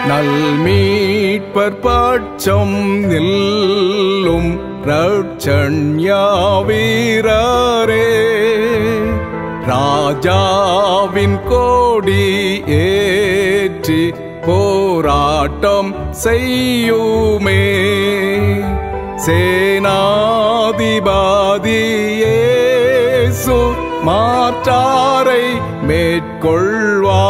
நல்மீட்பர் பட்சம் நில்லும் ரட்சண்யா வீரரே ராஜாவின் கோடி ஏற்றி போராட்டம் செய்யுமே சேனாதிபாதியேசு மாற்றாரை மேற்கொள்வா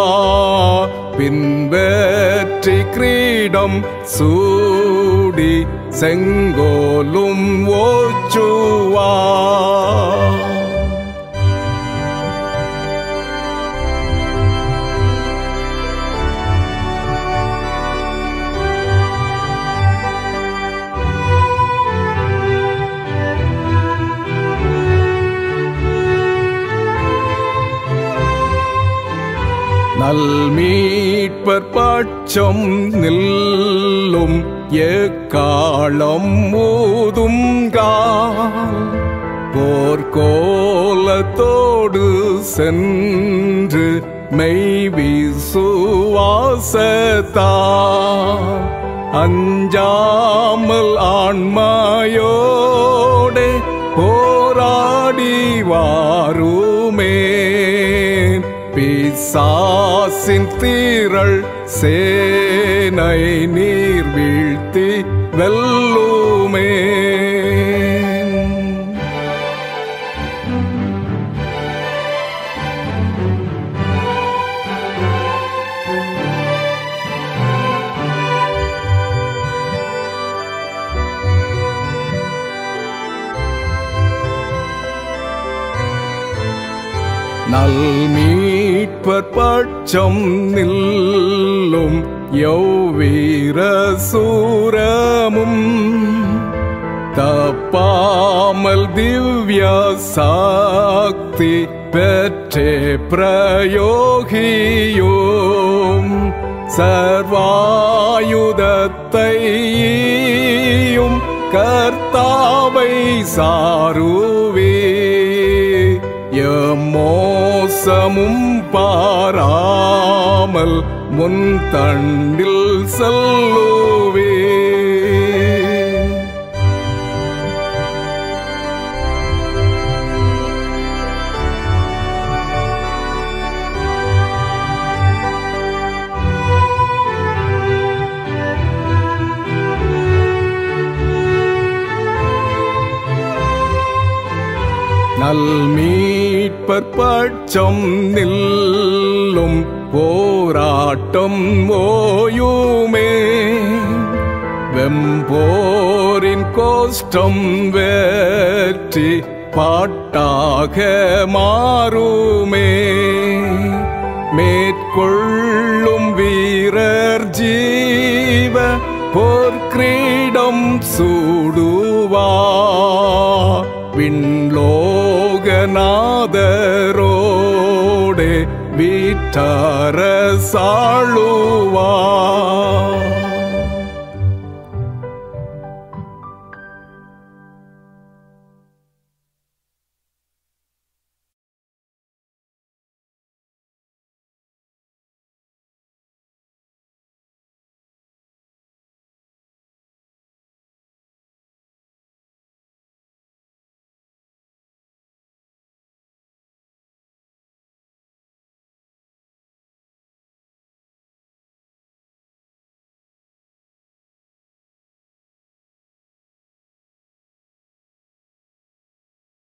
பின்பற்றி கிரீடம் சூடி செங்கோலும் ஓச்சுவா நல்மீட்பர் பட்சம் நில்லும் எக்காலம் ஊதுங்கால் போர்க்கோலத்தோடு சென்று மெய் விசுவாசத்தால் அஞ்சாமல் ஆன்மாயோடே போராடி வாருமே பிசாசின் தீரள் சேனை நீர் வீழ்த்தி வெல்லுமே நல்மீட்பர் பட்சம் நில்லும் யௌவீர சூரமும் தப்பாமல் திவ்ய சக்தி பெற்றே பிரயோகியோம் சர்வாயுதத்தையும் கர்த்தாவை சாருவே எம்மோசமும் பாராமல் முன் தண்டில் செல்லுவே நல்மீட்பர் பட்சம் நில்லும் போராட்டம் ஓயுமே வெம்போரின் கோஷ்டம் வெற்றி பாட்டாக மாறுமே மேற்கொள்ளும் வீரர் ஜீவ போர்க்கிரீடம் சூடுவா விண்லோகநாதரோடே வீட்டார சாழுவா